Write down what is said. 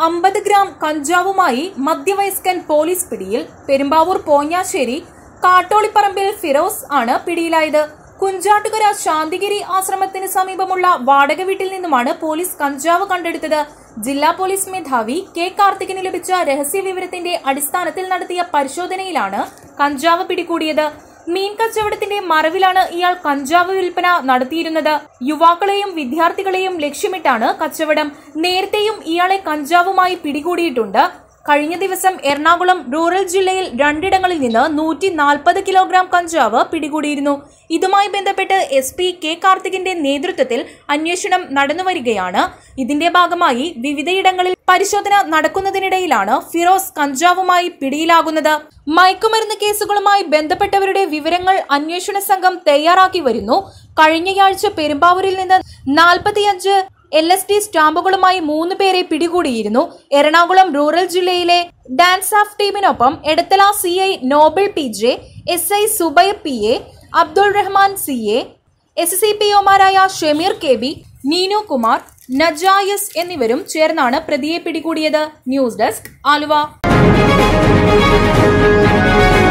അമ്പത് ഗ്രാം കഞ്ചാവുമായി മധ്യവയസ്കൻ പോലീസ് പിടിയിൽ പെരുമ്പാവൂർ പോഞ്ഞാശ്ശേരി കാട്ടോളിപ്പറമ്പിൽ ഫിറോസ് ആണ് പിടിയിലായത് കുഞ്ചാട്ടുകര ശാന്തിഗിരി ആശ്രമത്തിന് സമീപമുള്ള വാടക വീട്ടിൽ നിന്നുമാണ് പോലീസ് കഞ്ചാവ് കണ്ടെടുത്തത് ജില്ലാ പോലീസ് മേധാവി കെ കാർത്തികിന് ലഭിച്ച രഹസ്യ വിവരത്തിന്റെ അടിസ്ഥാനത്തിൽ നടത്തിയ പരിശോധനയിലാണ് കഞ്ചാവ് പിടികൂടിയത് മീൻ കച്ചവടത്തിന്റെ മറവിലാണ് ഇയാൾ കഞ്ചാവ് വിൽപ്പന നടത്തിയിരുന്നത് യുവാക്കളെയും വിദ്യാർത്ഥികളെയും ലക്ഷ്യമിട്ടാണ് കച്ചവടം നേരത്തെയും ഇയാളെ കഞ്ചാവുമായി പിടികൂടിയിട്ടുണ്ട് കഴിഞ്ഞ ദിവസം എറണാകുളം റൂറൽ ജില്ലയിൽ രണ്ടിടങ്ങളിൽ നിന്ന് നൂറ്റി നാൽപ്പത് കിലോഗ്രാം കഞ്ചാവ് പിടികൂടിയിരുന്നു ഇതുമായി ബന്ധപ്പെട്ട് എസ് പി കെ കാർത്തികിന്റെ നേതൃത്വത്തിൽ അന്വേഷണം നടന്നുവരികയാണ് ഇതിന്റെ ഭാഗമായി വിവിധയിടങ്ങളിൽ പരിശോധന നടക്കുന്നതിനിടയിലാണ് ഫിറോസ് കഞ്ചാവുമായി പിടിയിലാകുന്നത് മയക്കുമരുന്ന് കേസുകളുമായി ബന്ധപ്പെട്ടവരുടെ വിവരങ്ങൾ അന്വേഷണ സംഘം തയ്യാറാക്കി വരുന്നു കഴിഞ്ഞയാഴ്ച പെരുമ്പാവൂരിൽ നിന്ന് നാൽപ്പത്തിയഞ്ച് എൽ എസ് ഡി സ്റ്റാമ്പുകളുമായി മൂന്ന് പേരെ പിടികൂടിയിരുന്നു എറണാകുളം റൂറൽ ജില്ലയിലെ ഡാൻസ് ഓഫ് ടീമിനൊപ്പം Edathala C I Noble P J S I Subair P A Abdul Rahman C A S C P ഒമാരായ ഷമീർ കെ ബി നീനു കുമാർ നജായസ് എന്നിവരും ചേർന്നാണ് പ്രതിയെ പിടികൂടിയത് ന്യൂസ് ഡെസ്ക് ആലുവ